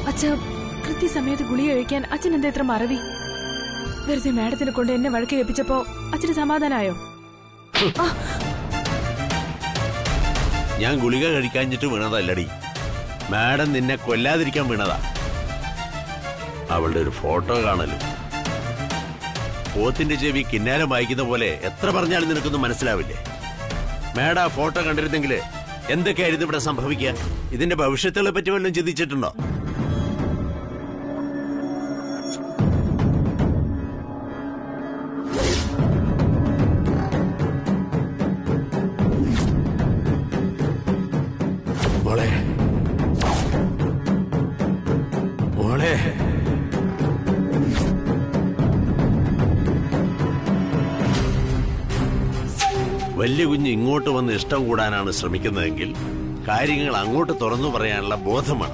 അച്ഛ കൃത്യസമയത്ത് ഗുളിക കഴിക്കാൻ അച്ഛൻ എന്താ ഇത്ര മറവി വെറുതെ മാഡത്തിനെ കൊണ്ട് എന്നെ വഴക്ക് കേൾപ്പിച്ചപ്പോ അച്ഛന് സമാധാനായോ ഞാൻ ഗുളിക കഴിക്കാഞ്ഞിട്ട് വീണതല്ലടി മാഡം നിന്നെ കൊല്ലാതിരിക്കാൻ വീണതാ അവളുടെ ഒരു ഫോട്ടോ കാണലും പോത്തിന്റെ ചെവി കിന്നാരം വായിക്കുന്ന പോലെ എത്ര പറഞ്ഞാലും നിനക്കൊന്നും മനസ്സിലാവില്ലേ മാഡം ആ ഫോട്ടോ കണ്ടിരുന്നെങ്കിൽ എന്തൊക്കെയായിരുന്നു ഇവിടെ സംഭവിക്കുക ഇതിന്റെ ഭവിഷ്യത്തുകളെ പറ്റി വല്ലതും ചിന്തിച്ചിട്ടുണ്ടോ മോളെ മോളെ വലിയ കുഞ്ഞ് ഇങ്ങോട്ട് വന്ന് ഇഷ്ടം കൂടാനാണ് ശ്രമിക്കുന്നതെങ്കിൽ കാര്യങ്ങൾ അങ്ങോട്ട് തുറന്നു പറയാനുള്ള ബോധമാണ്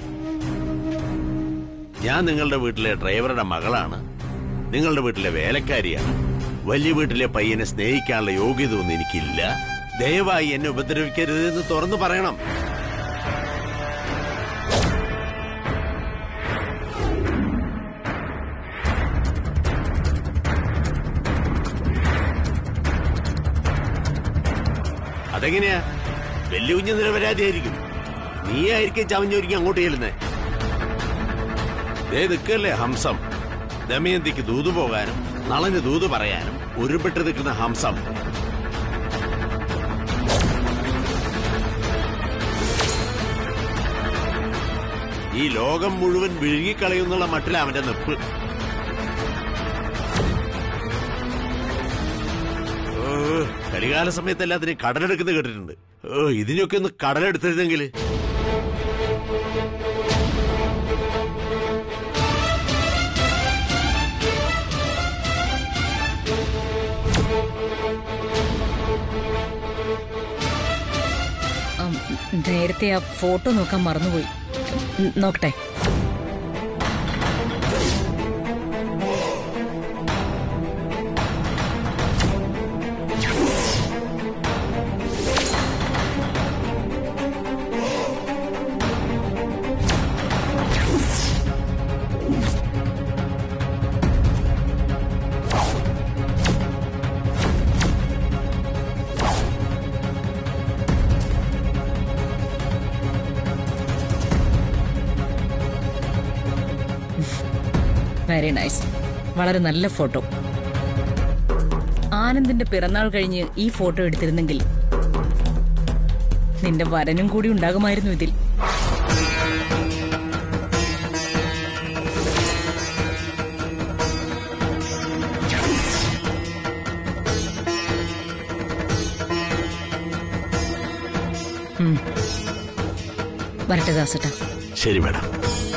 ഞാൻ നിങ്ങളുടെ വീട്ടിലെ ഡ്രൈവറുടെ മകളാണ് നിങ്ങളുടെ വീട്ടിലെ വേലക്കാരിയാണ് വലിയ വീട്ടിലെ പയ്യനെ സ്നേഹിക്കാനുള്ള യോഗ്യത ഒന്നും എനിക്കില്ല ദയവായി എന്നെ ഉപദ്രവിക്കരുത് എന്ന് തുറന്നു പറയണം അതെങ്ങനെയാ വലിയ കുഞ്ഞ് നിരപരാധിയായിരിക്കും നീ ആയിരിക്കും ചവഞ്ഞൊരുക്കി അങ്ങോട്ട് ചെല്ലുന്നേ ദേ നിൽക്കല്ലേ ഹംസം ദമയന്തിക്ക് ദൂത് പോകാനും നളന് ദൂത് പറയാനും ഉരുപ്പെട്ട് നിൽക്കുന്ന ഹംസം ഈ ലോകം മുഴുവൻ വിഴുങ്ങിക്കളയുന്നുള്ള മട്ടില അവന്റെ നിപ്പ് ഓ, കരികാല സമയത്ത് എല്ലാത്തിനും കടലെടുക്കുന്നത് കേട്ടിട്ടുണ്ട് ഓ ഇതിനൊക്കെ ഒന്ന് കടലെടുത്തിരുന്നെങ്കിൽ ഉം, നേരത്തെ ആ ഫോട്ടോ നോക്കാൻ മറന്നുപോയി ഉം, നോക്കട്ടെ വെരി നൈസ് വളരെ നല്ല ഫോട്ടോ ആനന്ദിന്റെ പിറന്നാൾ കഴിഞ്ഞ് ഈ ഫോട്ടോ എടുത്തിരുന്നെങ്കിൽ നിന്റെ വരനും കൂടി ഉണ്ടാകുമായിരുന്നു ഇതിൽ ഉം. വരട്ടെ ദാസട്ടാ ശരി മാഡം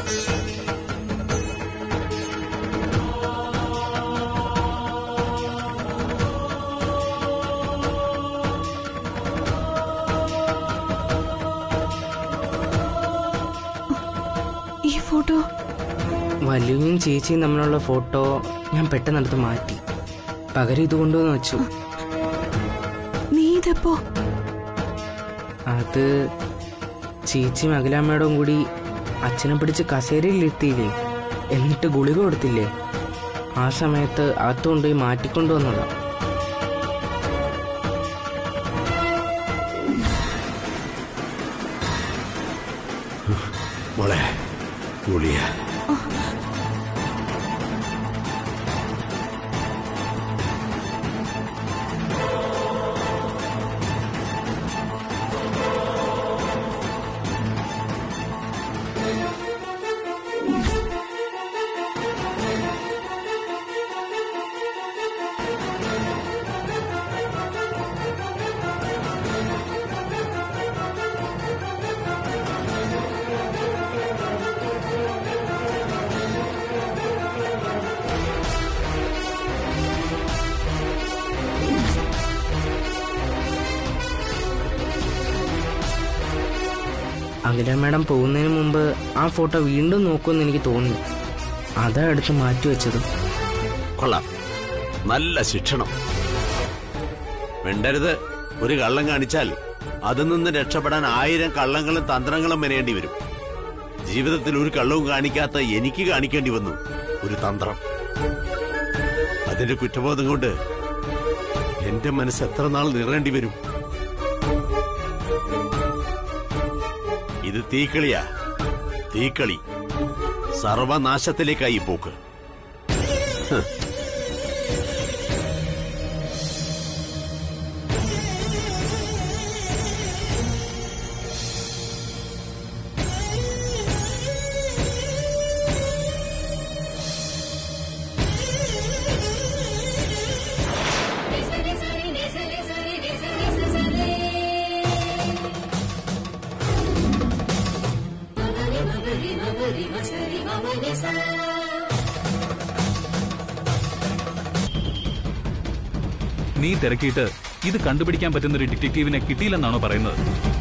ഈ ഫോട്ടോ വലിയും ചേച്ചിയും തമ്മിലുള്ള ഫോട്ടോ ഞാൻ പെട്ടെന്നെടുത്ത് മാറ്റി പകരം ഇത് കൊണ്ടുവന്ന് വെച്ചു നീ ഇതെപ്പോ അത് ചേച്ചിയും അഖിലാമ്മയോടും കൂടി അച്ഛനെ പിടിച്ച് കസേരയിൽ ഇരുത്തിയില്ലേ എന്നിട്ട് ഗുളിക കൊടുത്തില്ലേ ആ സമയത്ത് അകത്ത് കൊണ്ടുപോയി മാറ്റിക്കൊണ്ടുവന്നതാ മോളെ ഗുളിയ അഖില മാഡം പോകുന്നതിന് മുമ്പ് ആ ഫോട്ടോ വീണ്ടും നോക്കുമെന്ന് എനിക്ക് തോന്നി അതാ എടുത്ത് മാറ്റി വെച്ചത് കൊള്ളാം നല്ല ശിക്ഷണം മിണ്ടരുത് ഒരു കള്ളം കാണിച്ചാൽ അതിൽ നിന്ന് രക്ഷപ്പെടാൻ ആയിരം കള്ളങ്ങളും തന്ത്രങ്ങളും മെനയേണ്ടി വരും ജീവിതത്തിൽ ഒരു കള്ളവും കാണിക്കാത്ത എനിക്ക് കാണിക്കേണ്ടി വന്നു ഒരു തന്ത്രം അതിന്റെ കുറ്റബോധം കൊണ്ട് എന്റെ മനസ്സ് എത്ര നാൾ നിറേണ്ടി വരും ഇത് തീക്കളിയാ തീക്കളി സർവനാശത്തിലേക്കായി പോക്ക് ഹ്. നീ തിരക്കിയിട്ട് ഇത് കണ്ടുപിടിക്കാൻ പറ്റുന്ന ഒരു ഡിറ്റക്റ്റീവിനെ കിട്ടിയില്ലെന്നാണോ പറയുന്നത്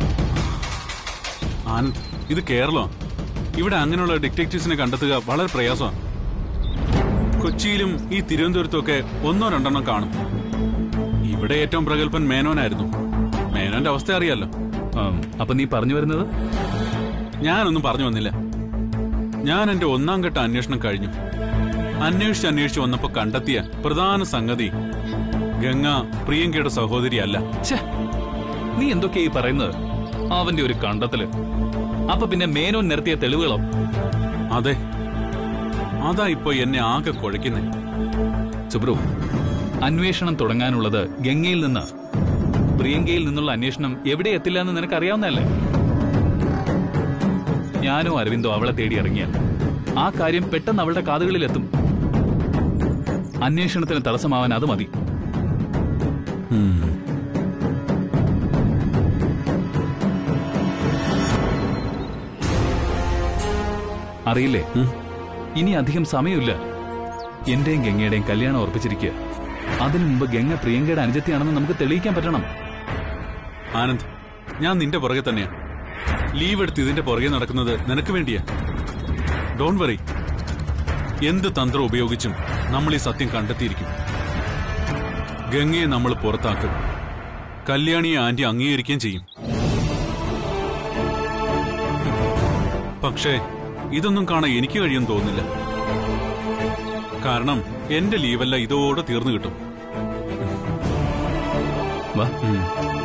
ആനന്ദ് ഇത് കേരളം ഇവിടെ അങ്ങനെയുള്ള ഡിറ്റക്റ്റീവ്സിനെ കണ്ടെത്തുക വളരെ പ്രയാസമാണ് കൊച്ചിയിലും ഈ തിരുവനന്തപുരത്തും ഒക്കെ ഒന്നോ രണ്ടെണ്ണം കാണും ഇവിടെ ഏറ്റവും പ്രഗത്ഭൻ മേനോനായിരുന്നു മേനോന്റെ അവസ്ഥ അറിയാലോ ആം, അപ്പൊ നീ പറഞ്ഞു വരുന്നത് ഞാനൊന്നും പറഞ്ഞു വന്നില്ല ഞാൻ എന്റെ ഒന്നാം ഘട്ട അന്വേഷണം കഴിഞ്ഞു അന്വേഷിച്ച് അന്വേഷിച്ച് വന്നപ്പോ കണ്ടെത്തിയ പ്രധാന സംഗതി ഗംഗ പ്രിയങ്കയുടെ സഹോദരിയല്ല ഛേ, നീ എന്തൊക്കെയാ ഈ പറയുന്നത് അവന്റെ ഒരു കണ്ടെത്തല് അപ്പൊ പിന്നെ മേനോൻ നിരത്തിയ തെളിവുകളോ അതെ അതാ ഇപ്പൊ എന്നെ ആകെ കുഴയ്ക്കുന്നേ സുബ്രു അന്വേഷണം തുടങ്ങാനുള്ളത് ഗംഗയിൽ നിന്ന് പ്രിയങ്കയിൽ നിന്നുള്ള അന്വേഷണം എവിടെ എത്തില്ല എന്ന് നിനക്ക് അറിയാവുന്നതല്ലേ ഞാനോ അരവിന്ദോ അവളെ തേടി ഇറങ്ങിയാൽ ആ കാര്യം പെട്ടെന്ന് അവളുടെ കാതുകളിൽ എത്തും അന്വേഷണത്തിന് തടസ്സമാവാൻ അത് മതി ഉം. അറിയില്ലേ ഉം. ഇനി അധികം സമയമില്ല എന്റെയും ഗംഗയുടെയും കല്യാണം ഉറപ്പിച്ചിരിക്കുക അതിനു മുമ്പ് ഗംഗ പ്രിയങ്കയുടെ അനുജത്തിയാണെന്ന് നമുക്ക് തെളിയിക്കാൻ പറ്റണം ആനന്ദ് ഞാൻ നിന്റെ പുറകെ തന്നെയാ ലീവ് എടുത്ത് ഇതിന്റെ പുറകെ നടക്കുന്നത് നിനക്ക് വേണ്ടിയാ ഡോൺ വറി എന്ത് തന്ത്രം ഉപയോഗിച്ചും നമ്മൾ ഈ സത്യം കണ്ടെത്തിയിരിക്കും ഗംഗയെ നമ്മൾ പുറത്താക്കും കല്യാണിയെ ആന്റി അംഗീകരിക്കുകയും ചെയ്യും പക്ഷേ ഇതൊന്നും കാണാൻ എനിക്ക് കഴിയുമെന്ന് തോന്നുന്നില്ല കാരണം എന്റെ ലീവല്ല ഇതോടെ തീർന്നു കിട്ടും വാ ഉം.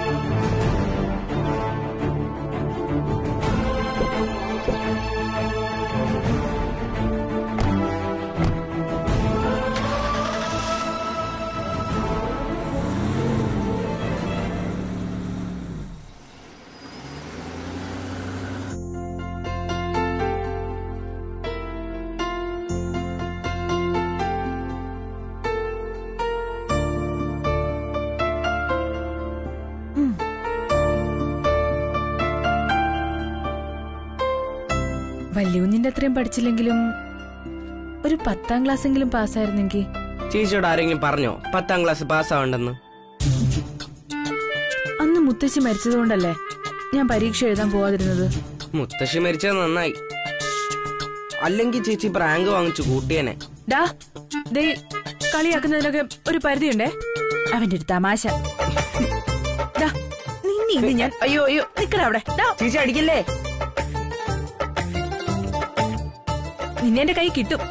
വല്യുഞ്ഞിന്റെ അത്രയും പഠിച്ചില്ലെങ്കിലും ഒരു പത്താം ക്ലാസ് എങ്കിലും പാസ്സായിരുന്നെങ്കിൽ ചേച്ചിയോട് ആരെങ്കിലും പറഞ്ഞോ പത്താം ക്ലാസ് പാസ്സാവണ്ടെന്ന് അന്ന് മുത്തശ്ശി മരിച്ചതുകൊണ്ടല്ലേ ഞാൻ പരീക്ഷ എഴുതാൻ പോവാതിരുന്നത് മുത്തശ്ശി മരിച്ചത് നന്നായി അല്ലെങ്കിൽ ചേച്ചി പ്രാങ്ക് വാങ്ങിച്ചു കൂട്ടിയനെ ഡാ ദേ കളിയാക്കുന്നതിനൊക്കെ ഒരു പരിധിയുണ്ടേ അവന്റെ ഒരു തമാശ ഡാ, നിന്നെ ഇന്ന് ഞാൻ അയ്യോ അയ്യോ നിക്കടാ അവിടെ ഡാ, ചേച്ചി അടിക്കല്ലേ നിന്നെ എന്റെ കൈ കിട്ടും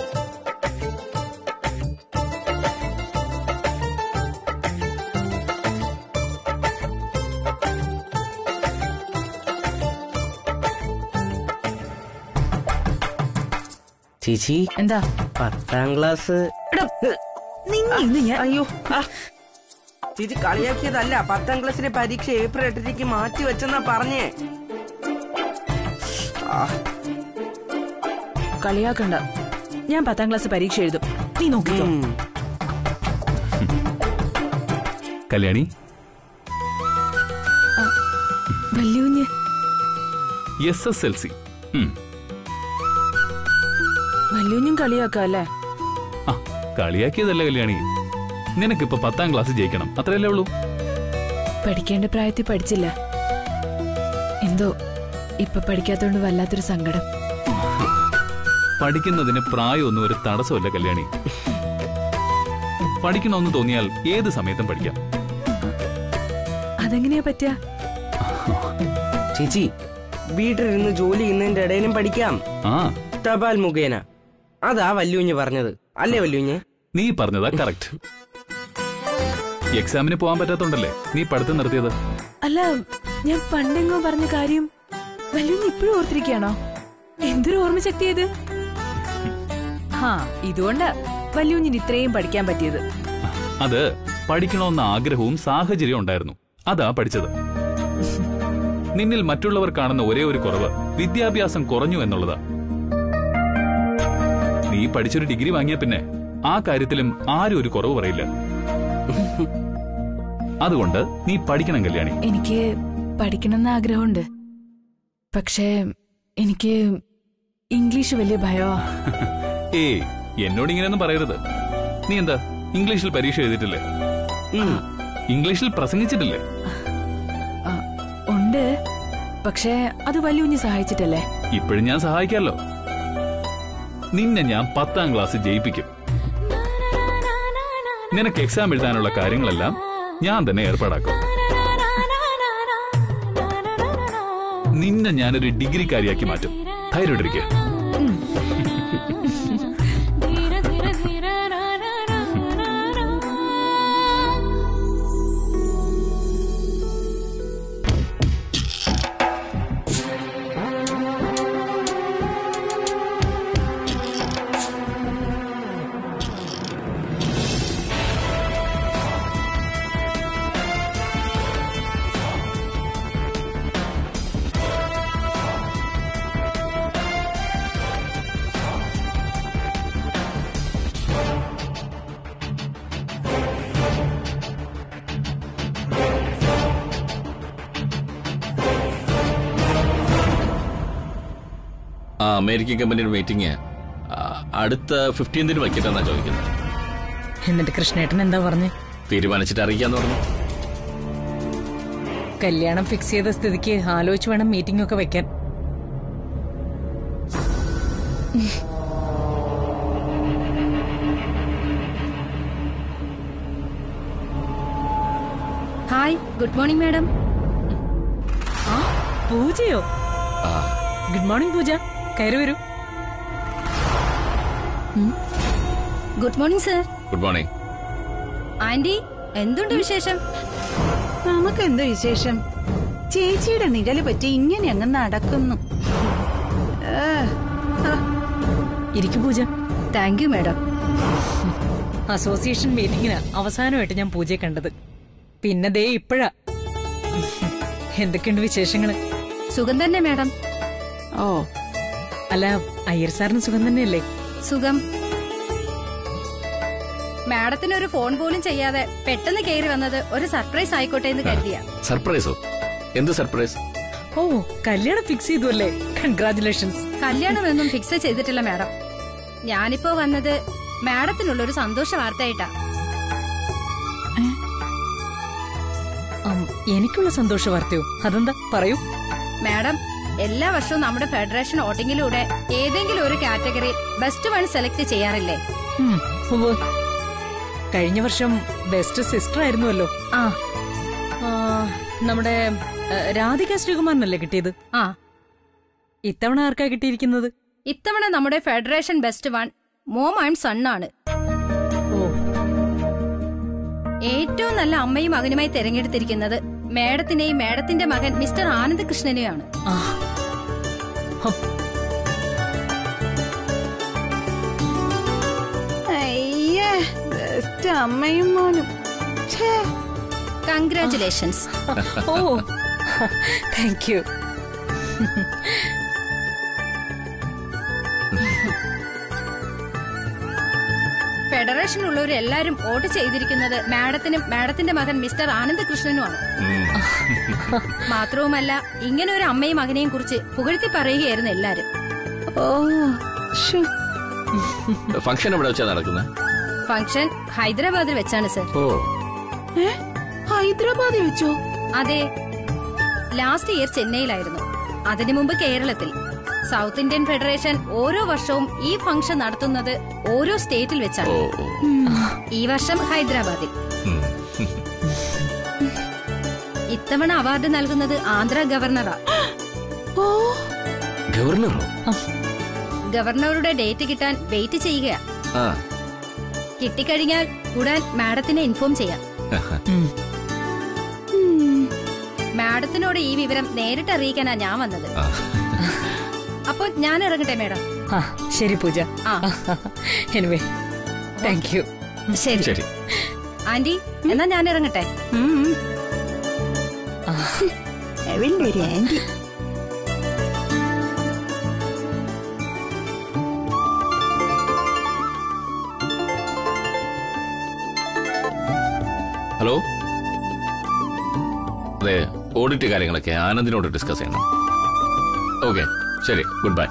ചേച്ചി എന്താ പത്താം ക്ലാസ് എടാ, നിന്നെ ഇന്ന് ഞാൻ അയ്യോ ആ. ചേച്ചി കളിയാക്കിയതല്ല പത്താം ക്ലാസ്സിലെ പരീക്ഷ ഏപ്രിൽ എട്ടിലേക്ക് മാറ്റി വെച്ചെന്നാ പറഞ്ഞേ ആ, കളിയാക്കണ്ട ഞാൻ പത്താം ക്ലാസ് പരീക്ഷ എഴുതും നീ നോക്കിക്കോ ഉം. കല്യാണി വല്യുഞ്ഞ് എസ് എസ് എൽ സി വല്യുഞ്ഞും കളിയാക്കാം അല്ലേ ആ കളിയാക്കിയതല്ല കല്യാണി നിനക്കിപ്പോ പത്താം ക്ലാസ് ജയിക്കണം അത്രയല്ലേ ഉള്ളൂ പഠിക്കേണ്ട പ്രായത്തിൽ പഠിച്ചില്ല എന്തോ ഇപ്പൊ പഠിക്കാത്തോണ്ട് വല്ലാത്തൊരു സങ്കടം പഠിക്കുന്നതിന് പ്രായമൊന്നും ഒരു തടസ്സമല്ല കല്യാണി പഠിക്കണമെന്ന് തോന്നിയാൽ ഏത് സമയത്തും പഠിക്കാം അതെങ്ങനെയാ പറ്റുക ചേച്ചി വീട്ടിലിരുന്ന് ജോലി ചെയ്യുന്നതിന്റെ ഇടയിലും പഠിക്കാം ആ തപാൽ മുഖേന അതാ വല്യുഞ്ഞ് പറഞ്ഞത് അല്ലേ വല്യുഞ്ഞ് നീ പറഞ്ഞതാ കറക്റ്റ് എക്സാമിന് പോകാൻ പറ്റാത്തോണ്ടല്ലേ നീ പഠിത്തം നിർത്തിയത് അല്ല ഞാൻ പണ്ടെങ്ങോ പറഞ്ഞ കാര്യം വല്യുഞ്ഞ് ഇപ്പോഴും ഓർത്തിരിക്കുകയാണോ എന്തൊരു ഓർമ്മശക്തി ഇത് ഹാ ഇതുകൊണ്ടാ വല്യുഞ്ഞിന് ഇത്രയും പഠിക്കാൻ പറ്റിയത് അത് പഠിക്കണമെന്ന ആഗ്രഹവും സാഹചര്യവും ഉണ്ടായിരുന്നു അതാ പഠിച്ചത് നിന്നിൽ മറ്റുള്ളവർ കാണുന്ന ഒരേ ഒരു കുറവ് വിദ്യാഭ്യാസം കുറഞ്ഞു എന്നുള്ളതാ നീ പഠിച്ചൊരു ഡിഗ്രി വാങ്ങിയ പിന്നെ ആ കാര്യത്തിലും ആരും ഒരു കുറവ് പറയില്ല അതുകൊണ്ട് നീ പഠിക്കണം കല്യാണി എനിക്ക് പഠിക്കണമെന്ന് ആഗ്രഹമുണ്ട് പക്ഷേ എനിക്ക് ഇംഗ്ലീഷ് വലിയ ഭയമാ ഏയ് എന്നോട് ഇങ്ങനെയൊന്നും പറയരുത് നീ എന്താ ഇംഗ്ലീഷിൽ പരീക്ഷ എഴുതിയിട്ടില്ലേ ഉം. ഇംഗ്ലീഷിൽ പ്രസംഗിച്ചിട്ടില്ലേ ആ, ഉണ്ട് പക്ഷേ അത് വല്യുഞ്ഞ് സഹായിച്ചിട്ടല്ലേ ഇപ്പോഴും ഞാൻ സഹായിക്കാമല്ലോ നിന്നെ ഞാൻ പത്താം ക്ലാസ് ജയിപ്പിക്കും നിനക്ക് എക്സാം എഴുതാനുള്ള കാര്യങ്ങളെല്ലാം ഞാൻ തന്നെ ഏർപ്പാടാക്കും നിന്നെ ഞാനൊരു ഡിഗ്രിക്കാരിയാക്കി മാറ്റും ധൈര്യമായിട്ടിരിക്കുക ആ അമേരിക്കൻ കമ്പനിയുടെ മീറ്റിംഗ് അടുത്ത ഫിഫ്റ്റീൻതിന് വയ്ക്കട്ടെന്നാ ചോദിക്കുന്നത് എന്നിട്ട് കൃഷ്ണേട്ടൻ എന്താ പറഞ്ഞു തീരുമാനിച്ചിട്ട് അറിയിക്കാന്ന് പറഞ്ഞു കല്യാണം ഫിക്സ് ചെയ്ത സ്ഥിതിക്ക് ആലോചിച്ച് വേണം മീറ്റിംഗ് ഒക്കെ വെക്കാൻ ഹായ് ഗുഡ് മോർണിംഗ് മാഡം പൂജയോ ഗുഡ് മോർണിംഗ് പൂജ കയറി വരൂ good morning sir good morning aunty എന്തുണ്ട് വിശേഷം നമുക്കെന്ത് വിശേഷം ചേച്ചിയുടെ നിഴല് പറ്റി ഇങ്ങനെ അങ്ങ് നടക്കുന്നു ഏ, ഇരിക്കു Pooja thank you madam association മീറ്റിംഗിന് അവസാനമായിട്ട് ഞാൻ പൂജയെ കണ്ടത് പിന്നെ ദേ ഇപ്പോഴാ എന്തൊക്കെയുണ്ട് വിശേഷങ്ങള് സുഖം തന്നെ മാഡം ഓ അല്ല അയ്യർ സാറിന് സുഖം തന്നെയല്ലേ സുഖം മാഡത്തിന് ഒരു ഫോൺ പോലും ചെയ്യാതെ പെട്ടെന്ന് കയറി വന്നത് ഒരു സർപ്രൈസ് ആയിക്കോട്ടെ എന്ന് കരുതിയ സർപ്രൈസോ എന്ത് സർപ്രൈസ് ഓ കല്യാണം ഫിക്സ് ചെയ്തു അല്ലേ കൺഗ്രാചുലേഷൻസ് കല്യാണമൊന്നും ഫിക്സ് ചെയ്തിട്ടില്ല മാഡം ഞാനിപ്പോ വന്നത് മാഡത്തിനുള്ള ഒരു സന്തോഷ വാർത്തയായിട്ടാ എനിക്കുള്ള സന്തോഷ വാർത്തയോ അതെന്താ പറയൂ മാഡം എല്ലാ വർഷവും നമ്മുടെ ഫെഡറേഷൻ വോട്ടിംഗിലൂടെ ഏതെങ്കിലും ഒരു കാറ്റഗറി ബെസ്റ്റ് വൺ സെലക്ട് ചെയ്യാറില്ലേ ഉം, ഉവ്വ്. കഴിഞ്ഞ വർഷം ബെസ്റ്റ് സിസ്റ്റർ ആയിരുന്നുവല്ലോ ആ ആ, നമ്മുടെ ഏ, രാധിക ശ്രീകുമാറിനല്ലേ കിട്ടിയത് ആ ഇത്തവണ ആർക്കാ കിട്ടിയിരിക്കുന്നത് ഇത്തവണ നമ്മുടെ federation best one mom and son ആണ് ഓ ഏറ്റവും നല്ല അമ്മയും മകനുമായി തിരഞ്ഞെടുത്തിരിക്കുന്നത് മേഡത്തിനെയും മേഡത്തിന്റെ മകൻ മിസ്റ്റർ ആനന്ദ് കൃഷ്ണനെയാണ് ആ ഹം, അയ്യേ ബെസ്റ്റ് അമ്മയും മോനും ഛേ കൺഗ്രാറ്റുലേഷൻസ് ഓ താങ്ക് യു ഫെഡറേഷനുള്ളവർ എല്ലാവരും വോട്ട് ചെയ്തിരിക്കുന്നത് മാഡത്തിനും മാഡത്തിന്റെ മകൻ മിസ്റ്റർ ആനന്ദ് കൃഷ്ണനുമാണ് മാത്രവുമല്ല ഇങ്ങനെ ഒരു അമ്മയും മകനെയും കുറിച്ച് പുകഴ്ത്തി പറയുകയായിരുന്നു എല്ലാരും ഓ ശ്ശോ. ഫംഗ്ഷൻ എവിടെ വെച്ചാ നടക്കുന്നത് ഫംഗ്ഷൻ ഹൈദരാബാദിൽ വെച്ചാണ് സർ ഓ ഏ ഹൈദരാബാദിൽ വെച്ചോ അതെ ലാസ്റ്റ് ഇയർ ചെന്നൈയിലായിരുന്നു അതിനു മുമ്പ് കേരളത്തിൽ സൗത്ത് ഇന്ത്യൻ ഫെഡറേഷൻ ഓരോ വർഷവും ഈ ഫംഗ്ഷൻ നടത്തുന്നത് ഓരോ സ്റ്റേറ്റിൽ ഓ വെച്ചാണ് ഓ. ഈ വർഷം ഹൈദരാബാദിൽ ഉം. ഇത്തവണ അവാർഡ് നൽകുന്നത് ആന്ധ്ര ഗവർണറാ ഓ ഗവർണറോ ഗവർണറുടെ ഡേറ്റ് കിട്ടാൻ വെയിറ്റ് ചെയ്യുകയാ ആ കിട്ടിക്കഴിഞ്ഞാൽ ഉടൻ മാഡത്തിനെ ഇൻഫോം ചെയ്യാം ഉം. മാഡത്തിനോട് ഈ വിവരം നേരിട്ട് അറിയിക്കാനാ ഞാൻ വന്നത് ആ. അപ്പൊ ഞാൻ ഇറങ്ങട്ടെ മാഡം ആ ശരി പൂജ ആ എനിവേ താങ്ക് യു ശരി ശരി ആന്റി എന്നാ ഞാൻ ഇറങ്ങട്ടെ ഉം. അവളുടെ ഒരു ആന്റി ഹലോ അതെ ഓഡിറ്റ് കാര്യങ്ങളൊക്കെ ആനന്ദിനോട് ഡിസ്കസ് ചെയ്യണം ഓക്കെ ശരി ഗുഡ് ബൈ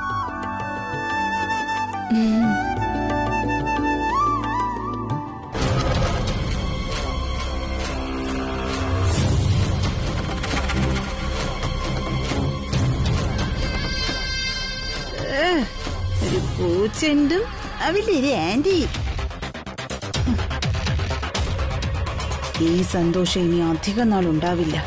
ഒരു പൂച്ചെണ്ടും അവളുടെ ഒരു ആന്റി ഈ സന്തോഷം ഇനി അധികം നാൾ ഉണ്ടാവില്ല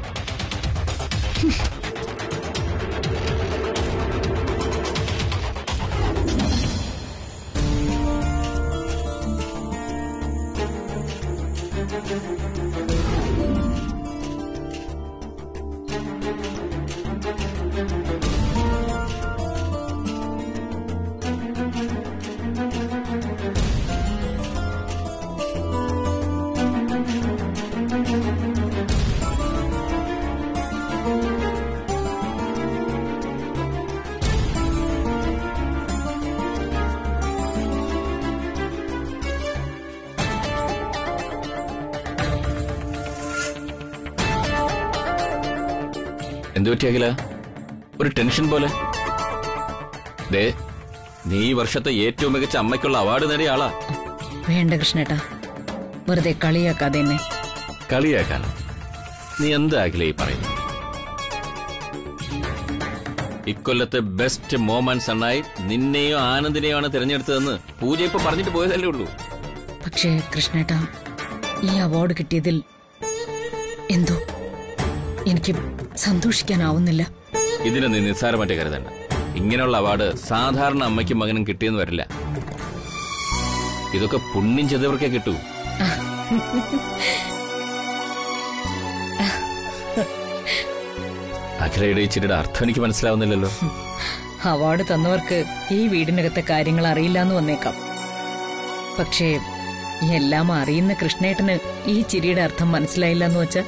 എന്തു പറ്റിയാകില്ല ഒരു ടെൻഷൻ പോലെ ദേ നീ ഈ വർഷത്തെ ഏറ്റവും മികച്ച അമ്മയ്ക്കുള്ള അവാർഡ് നേടിയ ആളാ വേണ്ട കൃഷ്ണേട്ടാ വെറുതെ കളിയാക്കാതെ എന്നെ കളിയാക്കാൻ നീ എന്താകില്ല ഈ പറയുന്നത് ഇക്കൊല്ലത്തെ ബെസ്റ്റ് മോമൻ സണ്ണായി നിന്നെയോ ആനന്ദിനെയോ ആണ് തിരഞ്ഞെടുത്തതെന്ന് പൂജ ഇപ്പൊ പറഞ്ഞിട്ട് പോയതല്ലേ ഉള്ളൂ പക്ഷേ കൃഷ്ണേട്ടാ ഈ അവാർഡ് കിട്ടിയതിൽ എന്തോ എനിക്ക് സന്തോഷിക്കാനാവുന്നില്ല ഇതിനെ നീ നിസ്സാരമായിട്ട് കരുതണ്ട ഇങ്ങനെയുള്ള അവാർഡ് സാധാരണ അമ്മയ്ക്കും മകനും കിട്ടിയെന്ന് വരില്ല ഇതൊക്കെ പുണ്യം ചെയ്തവർക്കേ കിട്ടൂ അഖിലയുടെ ഈ ചിരിയുടെ അർത്ഥം എനിക്ക് മനസ്സിലാവുന്നില്ലല്ലോ അവാർഡ് തന്നവർക്ക് ഈ വീടിനകത്തെ കാര്യങ്ങൾ അറിയില്ല എന്ന് വന്നേക്കാം പക്ഷേ എല്ലാം അറിയുന്ന കൃഷ്ണേട്ടന് ഈ ചിരിയുടെ അർത്ഥം മനസ്സിലായില്ല എന്ന് വെച്ചാ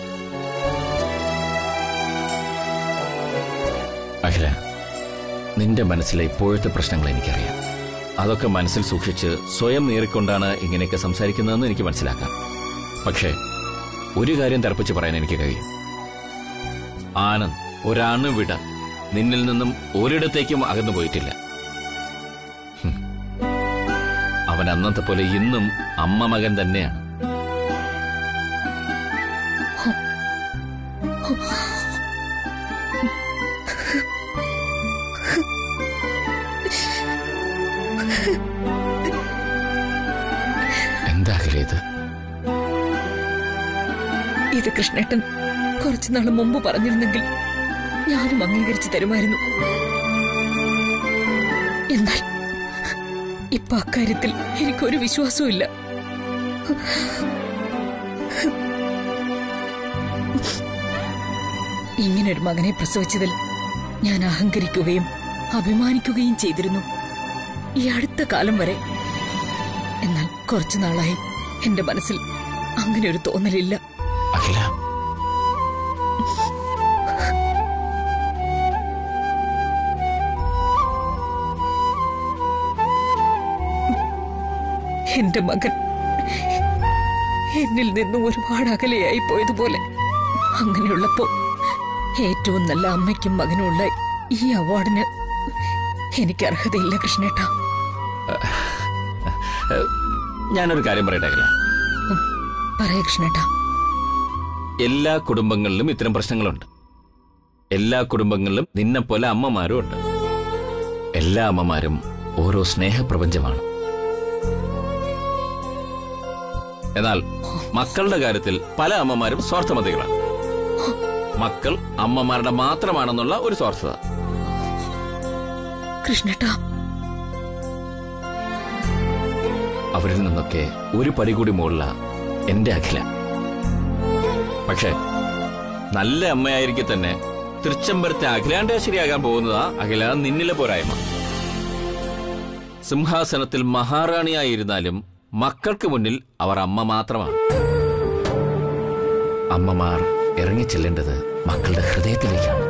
അഖില നിന്റെ മനസ്സിലെ ഇപ്പോഴത്തെ പ്രശ്നങ്ങൾ എനിക്കറിയാം അതൊക്കെ മനസ്സിൽ സൂക്ഷിച്ച് സ്വയം നേറിക്കൊണ്ടാണ് ഇങ്ങനെയൊക്കെ സംസാരിക്കുന്നതെന്ന് എനിക്ക് മനസ്സിലാക്കാം പക്ഷേ ഒരു കാര്യം തർപ്പിച്ച് പറയാൻ എനിക്ക് കഴിയും ആനന്ദ് ഒരാണ് വിട നിന്നിൽ നിന്നും ഒരിടത്തേക്കും അകന്നു പോയിട്ടില്ല ഹും. അവൻ അന്നത്തെ പോലെ ഇന്നും അമ്മ മകൻ തന്നെയാണ് എന്താ അഖില ഇത് ഇത് കൃഷ്ണേട്ടൻ കുറച്ചുനാൾ മുമ്പ് പറഞ്ഞിരുന്നെങ്കിൽ ഞാനും അംഗീകരിച്ചു തരുമായിരുന്നു എന്നാൽ ഇപ്പൊ അക്കാര്യത്തിൽ എനിക്കൊരു വിശ്വാസവും ഇല്ല ഇങ്ങനൊരു മകനെ പ്രസവിച്ചതിൽ ഞാൻ അഹങ്കരിക്കുകയും അഭിമാനിക്കുകയും ചെയ്തിരുന്നു ഈ അടുത്ത കാലം വരെ എന്നാൽ കുറച്ചു നാളായി എന്റെ മനസ്സിൽ അങ്ങനെ ഒരു തോന്നലില്ല അഖില എന്റെ മകൻ എന്നിൽ നിന്നും ഒരുപാട് അകലെയായി പോയതുപോലെ അങ്ങനെയുള്ളപ്പോ ഏറ്റവും നല്ല അമ്മയ്ക്കും മകനുമുള്ള ഈ അവാർഡിന് എനിക്ക് അർഹതയില്ല കൃഷ്ണേട്ട ഏഹ്, ഞാനൊരു കാര്യം പറയട്ടെ അഖില പറയ കൃഷ്ണേട്ട എല്ലാ കുടുംബങ്ങളിലും ഇത്തരം പ്രശ്നങ്ങളുണ്ട് എല്ലാ കുടുംബങ്ങളിലും നിന്നെപ്പോലെ അമ്മമാരും ഉണ്ട് എല്ലാ അമ്മമാരും ഓരോ സ്നേഹപ്രപഞ്ചമാണ് എന്നാൽ മക്കളുടെ കാര്യത്തിൽ പല അമ്മമാരും സ്വാർത്ഥമതികളാണ് മക്കൾ അമ്മമാരുടെ മാത്രമാണെന്നുള്ള ഒരു സ്വാർത്ഥത കൃഷ്ണേട്ടാ അവരിൽ നിന്നൊക്കെ ഒരു പടി കൂടി മുകളില എന്റെ അഖില പക്ഷേ നല്ല അമ്മയായിരിക്കെ തന്നെ തൃച്ചംബരത്തെ അഖിലാണ്ടേശ്വരിയാകാൻ പോകുന്നതാ അഖില നിന്നിലെ പോരായ്മ സിംഹാസനത്തിൽ മഹാറാണിയായിരുന്നാലും മക്കൾക്ക് മുന്നിൽ അവർ അമ്മ മാത്രമാണ് അമ്മമാർ ഇറങ്ങിച്ചെല്ലേണ്ടത് മക്കളുടെ ഹൃദയത്തിലേക്കാണ്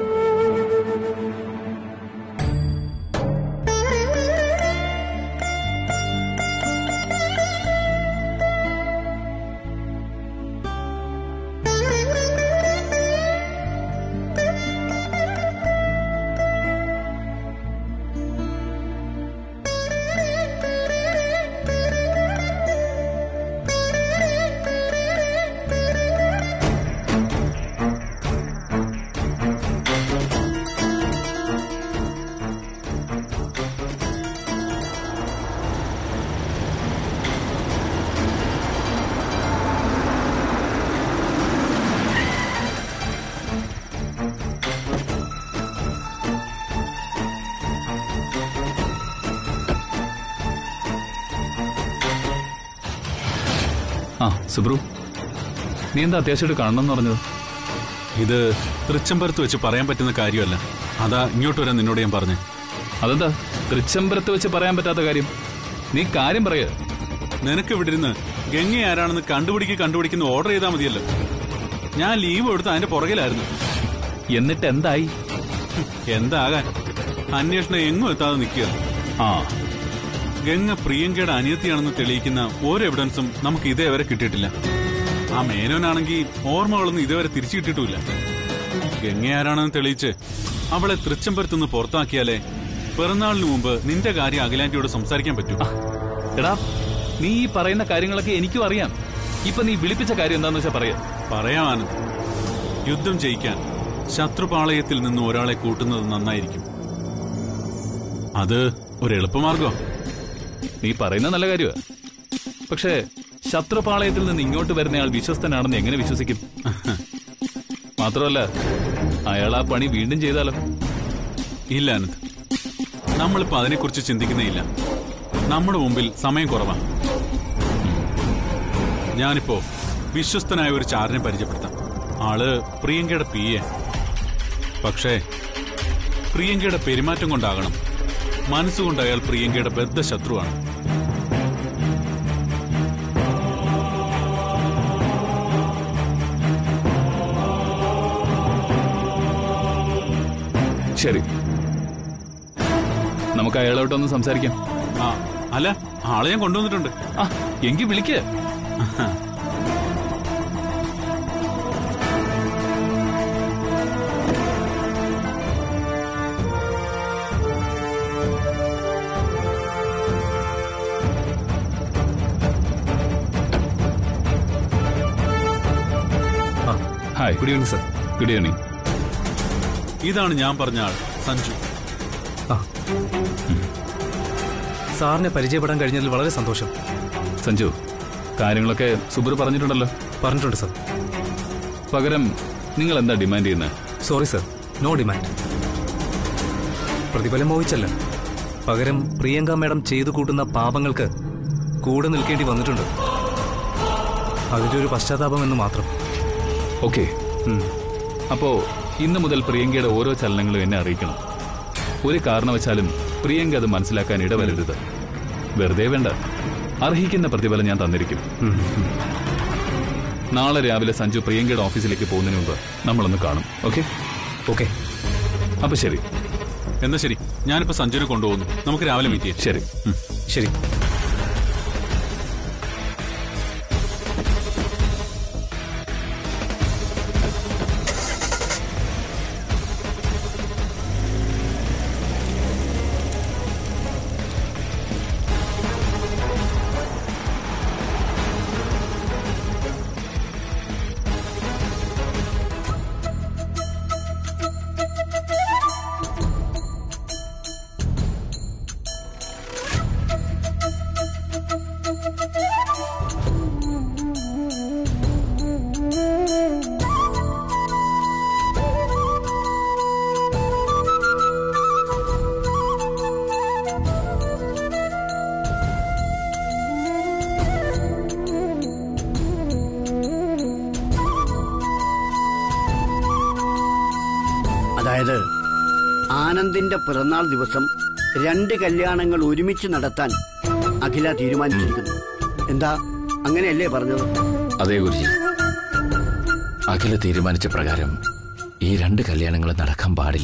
ആ സുബ്രു നീ എന്താ അത്യാവശ്യമായിട്ട് കാണണം എന്ന് പറഞ്ഞത് ഇത് തൃച്ചംബരത്ത് വെച്ച് പറയാൻ പറ്റുന്ന കാര്യമല്ല അതാ ഇങ്ങോട്ട് വരാൻ നിന്നോട് ഞാൻ പറഞ്ഞു അതെന്താ തൃച്ചംബരത്ത് വെച്ച് പറയാൻ പറ്റാത്ത കാര്യം നീ കാര്യം പറയ നിനക്ക് ഇവിടെ ഇരുന്ന് ഗംഗ ആരാണെന്ന് കണ്ടുപിടിക്കുക കണ്ടുപിടിക്കുന്ന ഓർഡർ ചെയ്താൽ മതിയല്ലോ ഞാൻ ലീവ് എടുത്ത് അതിന്റെ പുറകിലായിരുന്നു എന്നിട്ട് എന്തായി എന്താകാൻ അന്വേഷണം എങ്ങും എത്താതെ നിൽക്കുക ആ ഗംഗ പ്രിയങ്കയുടെ അനിയത്തിയാണെന്ന് തെളിയിക്കുന്ന ഒരു എവിഡൻസും നമുക്ക് ഇതേവരെ കിട്ടിയിട്ടില്ല ആ മേനോനാണെങ്കിൽ ഓർമ്മകളൊന്നും ഇതുവരെ തിരിച്ചു കിട്ടിയിട്ടുമില്ല ഗംഗ ആരാണെന്ന് തെളിയിച്ച് അവളെ തൃച്ചംബരത്തുനിന്ന് പുറത്താക്കിയാലേ പിറന്നാളിന് മുമ്പ് നിന്റെ കാര്യം അഖിലാന്റിയോട് സംസാരിക്കാൻ പറ്റൂ എടാ നീ ഈ പറയുന്ന കാര്യങ്ങളൊക്കെ എനിക്കും അറിയാം ഇപ്പൊ നീ വിളിപ്പിച്ച കാര്യം എന്താന്ന് വെച്ചാ പറയാ പറയാം ആനന്ദ് യുദ്ധം ജയിക്കാൻ ശത്രുപാളയത്തിൽ നിന്ന് ഒരാളെ കൂട്ടുന്നത് നന്നായിരിക്കും അത് ഒരു എളുപ്പമാർഗം നീ പറയുന്ന നല്ല കാര്യമാ പക്ഷേ ശത്രുപാളയത്തിൽ നിന്ന് ഇങ്ങോട്ട് വരുന്നയാൾ വിശ്വസ്തനാണെന്ന് എങ്ങനെ വിശ്വസിക്കും മാത്രമല്ല അയാൾ ആ പണി വീണ്ടും ചെയ്താലോ ഇല്ല അനന്ത് നമ്മളിപ്പോ അതിനെക്കുറിച്ച് ചിന്തിക്കുന്നേ ഇല്ല നമ്മുടെ മുമ്പിൽ സമയം കുറവാണ് ഞാനിപ്പോ വിശ്വസ്തനായ ഒരു ചാരനെ പരിചയപ്പെടുത്താം ആള് പ്രിയങ്കയുടെ പി എ പക്ഷേ പ്രിയങ്കയുടെ പെരുമാറ്റം കൊണ്ടാകണം മനസ്സുകൊണ്ട് അയാൾ പ്രിയങ്കയുടെ ബദ്ധ ശത്രുവാണ് ശരി നമുക്ക് അയാളോട്ടൊന്ന് സംസാരിക്കാം ആ അല്ല ആളെ ഞാൻ കൊണ്ടുവന്നിട്ടുണ്ട് ആ എങ്കിൽ വിളിക്ക് hi good evening sir good evening ഇതാണ് ഞാൻ പറഞ്ഞ ആൾ സഞ്ജു സാറിനെ പരിചയപ്പെടാൻ കഴിഞ്ഞതിൽ വളരെ സന്തോഷം സഞ്ജു കാര്യങ്ങളൊക്കെ സുബ്രു പറഞ്ഞിട്ടുണ്ടല്ലോ പറഞ്ഞിട്ടുണ്ട് സർ പകരം നിങ്ങൾ എന്താ ഡിമാൻഡ് ചെയ്യുന്നത് സോറി സർ നോ ഡിമാൻഡ് പ്രതിഫലം മോഹിച്ചല്ല പകരം പ്രിയങ്ക മാഡം ചെയ്തു കൂട്ടുന്ന പാപങ്ങൾക്ക് കൂടെ നിൽക്കേണ്ടി വന്നിട്ടുണ്ട് അതിന്റെ ഒരു പശ്ചാത്താപം എന്ന് മാത്രം ഓക്കെ ഉം. അപ്പോ ഇന്നു മുതൽ പ്രിയങ്കയുടെ ഓരോ ചലനങ്ങളും എന്നെ അറിയിക്കണം ഒരു കാരണവശാലും പ്രിയങ്ക അത് മനസ്സിലാക്കാൻ ഇടവരരുത് വെറുതെ വേണ്ട അർഹിക്കുന്ന പ്രതിഫലം ഞാൻ തന്നിരിക്കും ഉം. നാളെ രാവിലെ സഞ്ജു പ്രിയങ്കയുടെ ഓഫീസിലേക്ക് പോകുന്നതിന് മുമ്പ് നമ്മളൊന്ന് കാണും ഓക്കെ ഓക്കെ അപ്പൊ ശരി എന്നാ ശരി ഞാനിപ്പോ സഞ്ജുവിനെ കൊണ്ടുപോകുന്നു നമുക്ക് രാവിലെ മീറ്റ് ചെയ്യാം ശരി ശരി അതായത് ആനന്ദിന്റെ പിറന്നാൾ ദിവസം രണ്ട് കല്യാണങ്ങൾ ഒരുമിച്ച് നടത്താൻ അഖില തീരുമാനിച്ചിരിക്കുന്നു എന്താ അങ്ങനെയല്ലേ പറഞ്ഞത് അതേ ഗുരുജി അഖില തീരുമാനിച്ച പ്രകാരം ഈ രണ്ട് കല്യാണങ്ങൾ നടക്കാൻ പാടില്ല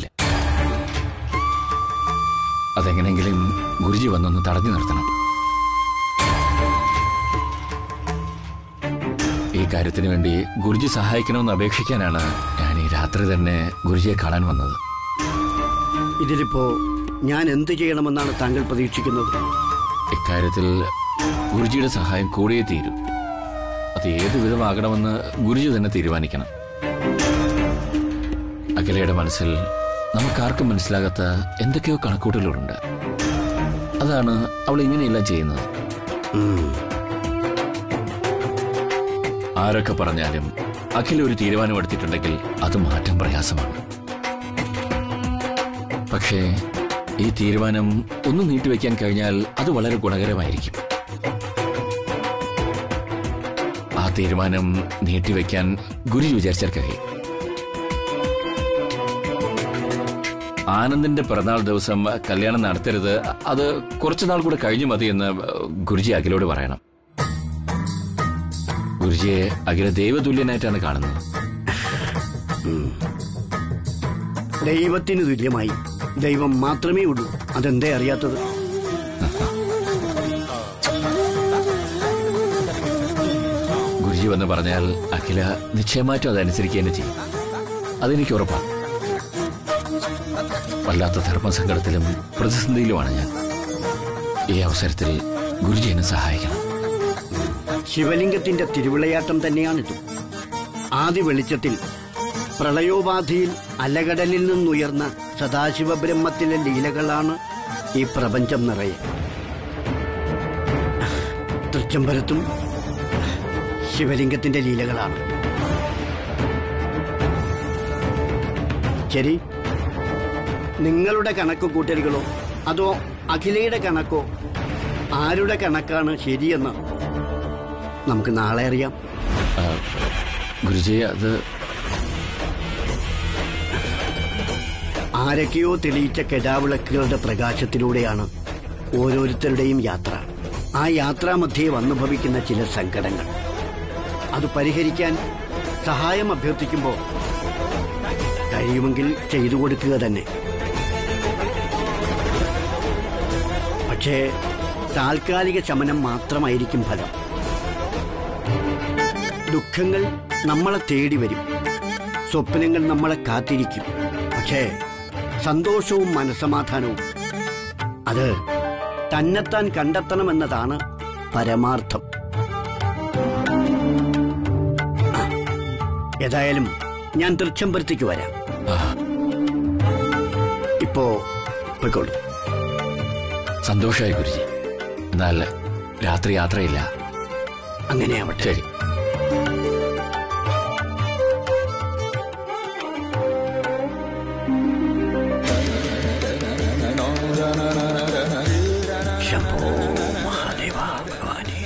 അതെങ്ങനെങ്കിലും ഗുരുജി വന്നൊന്ന് തടഞ്ഞു നിർത്തണം ഈ കാര്യത്തിന് വേണ്ടി ഗുരുജി സഹായിക്കണമെന്ന് അപേക്ഷിക്കാനാണ് ഞാൻ ഈ രാത്രി തന്നെ ഗുരുജിയെ കാണാൻ വന്നത് ഇതിലിപ്പോ ഞാൻ എന്ത് ചെയ്യണമെന്നാണ് താങ്കൾ പ്രതീക്ഷിക്കുന്നത് ഇക്കാര്യത്തിൽ ഗുരുജിയുടെ സഹായം കൂടിയേ തീരൂ അത് ഏതു വിധമാകണമെന്ന് ഗുരുജി തന്നെ തീരുമാനിക്കണം അഖിലയുടെ മനസ്സിൽ നമുക്കാർക്കും മനസ്സിലാകാത്ത എന്തൊക്കെയോ കണക്കൂട്ടലുകളുണ്ട് അതാണ് അവൾ ഇങ്ങനെയെല്ലാം ചെയ്യുന്നത് ആരൊക്കെ പറഞ്ഞാലും അഖില ഒരു തീരുമാനമെടുത്തിട്ടുണ്ടെങ്കിൽ അത് മാറ്റാൻ പ്രയാസമാണ് പക്ഷേ ഈ തീരുമാനം ഒന്ന് നീട്ടിവെക്കാൻ കഴിഞ്ഞാൽ അത് വളരെ ഗുണകരമായിരിക്കും ആ തീരുമാനം നീട്ടിവെക്കാൻ ഗുരു വിചാരിച്ചാൽ കഴിയും ആനന്ദിന്റെ പിറന്നാൾ ദിവസം കല്യാണം നടത്തരുത് അത് കുറച്ചുനാൾ കൂടെ കഴിഞ്ഞു മതി എന്ന് ഗുരുജി അഖിലോട് പറയണം ഗുരുജിയെ അഖില ദൈവതുല്യനായിട്ടാണ് കാണുന്നത് ദൈവത്തിന് തുല്യമായി ദൈവം മാത്രമേ ഉള്ളൂ അതെന്തേ അറിയാത്തത് ഗുരുജി വന്ന് പറഞ്ഞാൽ അഖില നിശ്ചയമായിട്ടും അതനുസരിക്കുക തന്നെ ചെയ്യും അതെനിക്ക് ഉറപ്പാണ് വല്ലാത്ത ധർമ്മസങ്കടത്തിലും പ്രതിസന്ധിയിലുമാണ് ഞാൻ ഈ അവസരത്തിൽ ഗുരുജി എന്നെ സഹായിക്കണം ശിവലിംഗത്തിന്റെ തിരുവിളയാട്ടം തന്നെയാണിത് ആദ്യ വെളിച്ചത്തിൽ പ്രളയോപാധിയിൽ അലകടലിൽ നിന്നുയർന്ന സദാശിവ ബ്രഹ്മത്തിലെ ലീലകളാണ് ഈ പ്രപഞ്ചം നിറയെ തൃച്ചംബരത്തും ശിവലിംഗത്തിന്റെ ലീലകളാണ് ശരി നിങ്ങളുടെ കണക്ക് കൂട്ടലുകളോ അതോ അഖിലയുടെ കണക്കോ ആരുടെ കണക്കാണ് ശരിയെന്ന് നമുക്ക് നാളെ അറിയാം ആ, ഗുരുജി അത് ആരൊക്കെയോ തെളിയിച്ച കെടാവിളക്കുകളുടെ പ്രകാശത്തിലൂടെയാണ് ഓരോരുത്തരുടെയും യാത്ര ആ യാത്രാമധ്യേ വന്നു ഭവിക്കുന്ന ചില സങ്കടങ്ങൾ അത് പരിഹരിക്കാൻ സഹായം അഭ്യർത്ഥിക്കുമ്പോൾ കഴിയുമെങ്കിൽ ചെയ്തു കൊടുക്കുക തന്നെ പക്ഷേ താൽക്കാലിക ശമനം മാത്രമായിരിക്കും ഫലം ദുഃഖങ്ങൾ നമ്മളെ തേടി വരും സ്വപ്നങ്ങൾ നമ്മളെ കാത്തിരിക്കും പക്ഷേ സന്തോഷവും മനസമാധാനവും അത് തന്നെത്താൻ കണ്ടെത്തണമെന്നതാണ് പരമാർത്ഥം ആ, ഏതായാലും ഞാൻ തൃച്ചംബരത്തേക്ക് വരാം ഇപ്പോ പോയിക്കോളൂ സന്തോഷമായി ഗുരുജി എന്നാൽ രാത്രി യാത്രയില്ല അങ്ങനെയാവട്ടെ ശരി ശംഭോ മഹാദേവ ഭഗവാനെ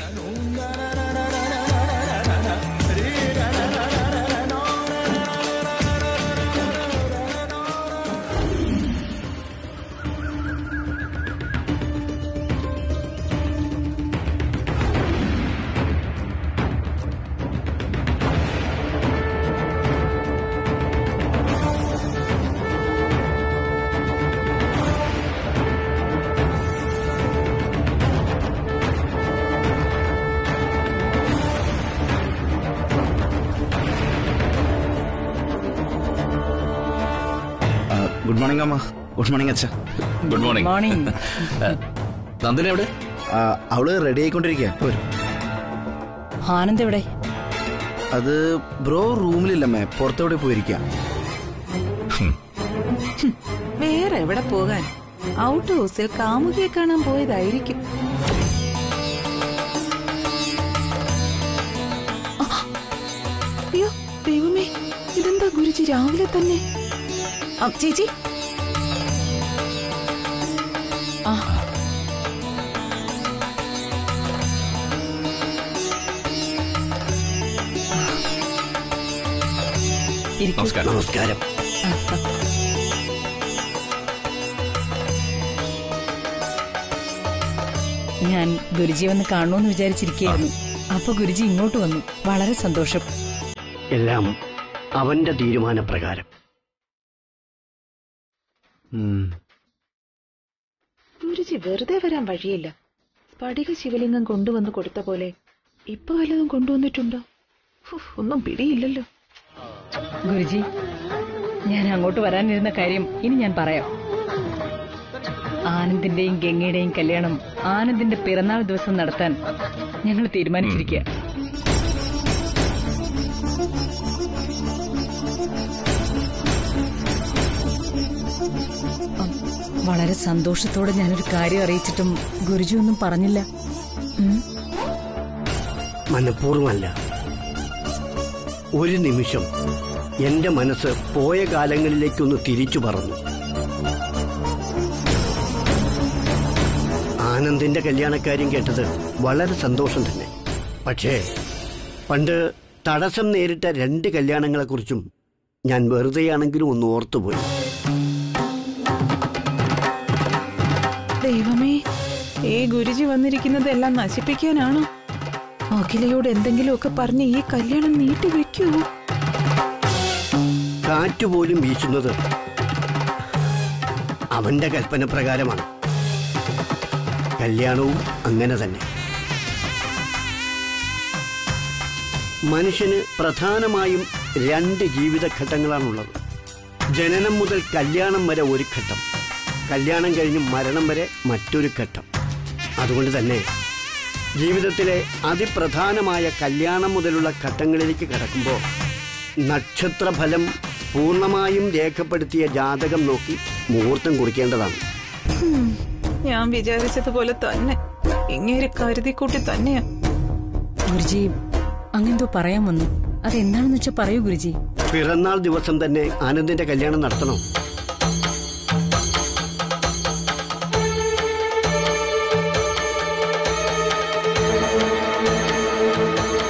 ഗുഡ് മോർണിംഗ് അമ്മ ഗുഡ് മോർണിംഗ് അച്ഛ ഗുഡ് മോർണിംഗ് മോർണിംഗ് നന്ദന എവിടെ അവള് റെഡി ആയിക്കൊണ്ടിരിക്കുക വരും ആനന്ദ് എവിടെ അത് ബ്രോ റൂമിലില്ലമ്മേ പുറത്തോടെ പോയിരിക്കുക വേറെ എവിടെ പോകാൻ ഔട്ട് ഹൗസിൽ കാമുകിയെ കാണാൻ പോയതായിരിക്കും ആ, അയ്യോ ദൈവമേ ഇതെന്താ ഗുരുജി രാവിലെ തന്നെ ആ, ചേച്ചി ആ ഇരിക്കൂ. നമസ്കാരം നമസ്കാരം ഞാൻ ഗുരുജി വന്ന് കാണുമെന്ന് വിചാരിച്ചിരിക്കുകയായിരുന്നു അപ്പൊ ഗുരുജി ഇങ്ങോട്ട് വന്നു വളരെ സന്തോഷം എല്ലാം അവന്റെ തീരുമാനപ്രകാരം ഉം. ഗുരുജി വെറുതെ വരാൻ വഴിയില്ല സ്ഫടിക ശിവലിംഗം കൊണ്ടുവന്ന് കൊടുത്ത പോലെ ഇപ്പൊ വല്ലതും കൊണ്ടുവന്നിട്ടുണ്ടോ ഉഫ്, ഒന്നും പിടിയില്ലല്ലോ ഗുരുജി ഞാൻ അങ്ങോട്ട് വരാനിരുന്ന കാര്യം ഇനി ഞാൻ പറയാം ആനന്ദിന്റെയും ഗംഗയുടെയും കല്യാണം ആനന്ദിന്റെ പിറന്നാൾ ദിവസം നടത്താൻ ഞങ്ങൾ തീരുമാനിച്ചിരിക്കുക വളരെ സന്തോഷത്തോടെ ഞാനൊരു കാര്യം അറിയിച്ചിട്ടും ഗുരുജി ഒന്നും പറഞ്ഞില്ല ഉം. മനഃപൂർവ്വമല്ല ഒരു നിമിഷം എന്റെ മനസ്സ് പോയ കാലങ്ങളിലേക്കൊന്ന് തിരിച്ചു പറഞ്ഞു ആനന്ദിന്റെ കല്യാണക്കാര്യം കേട്ടത് വളരെ സന്തോഷം തന്നെ പക്ഷേ പണ്ട് തടസ്സം നേരിട്ട രണ്ട് കല്യാണങ്ങളെക്കുറിച്ചും ഞാൻ വെറുതെയാണെങ്കിലും ഒന്ന് ഓർത്തുപോയി ദൈവമേ ഈ ഗുരുജി വന്നിരിക്കുന്നത് എല്ലാം നശിപ്പിക്കാനാണോ അഖിലയോട് എന്തെങ്കിലുമൊക്കെ പറഞ്ഞ് ഈ കല്യാണം നീട്ടി വെക്കുവോ കാറ്റുപോലും വീശുന്നത് അവന്റെ കൽപ്പന പ്രകാരമാണ് കല്യാണവും അങ്ങനെ തന്നെ മനുഷ്യന് പ്രധാനമായും രണ്ട് ജീവിതഘട്ടങ്ങളാണുള്ളത് ജനനം മുതൽ കല്യാണം വരെ ഒരു ഘട്ടം കല്യാണം കഴിഞ്ഞ് മരണം വരെ മറ്റൊരു ഘട്ടം അതുകൊണ്ട് തന്നെ ജീവിതത്തിലെ അതിപ്രധാനമായ കല്യാണം മുതലുള്ള ഘട്ടങ്ങളിലേക്ക് കടക്കുമ്പോൾ നക്ഷത്രഫലം പൂർണ്ണമായും രേഖപ്പെടുത്തിയ ജാതകം നോക്കി മുഹൂർത്തം കുറിക്കേണ്ടതാണ് ഹും, ഞാൻ വിചാരിച്ചതുപോലെ തന്നെ ഇങ്ങനെ കരുതിക്കൂട്ടി തന്നെയാ ഗുരുജി അങ്ങെന്തോ പറയാൻ വന്നു അതെന്താണെന്ന് വെച്ചാൽ പറയൂ ഗുരുജി പിറന്നാൾ ദിവസം തന്നെ ആനന്ദിന്റെ കല്യാണം നടത്തണം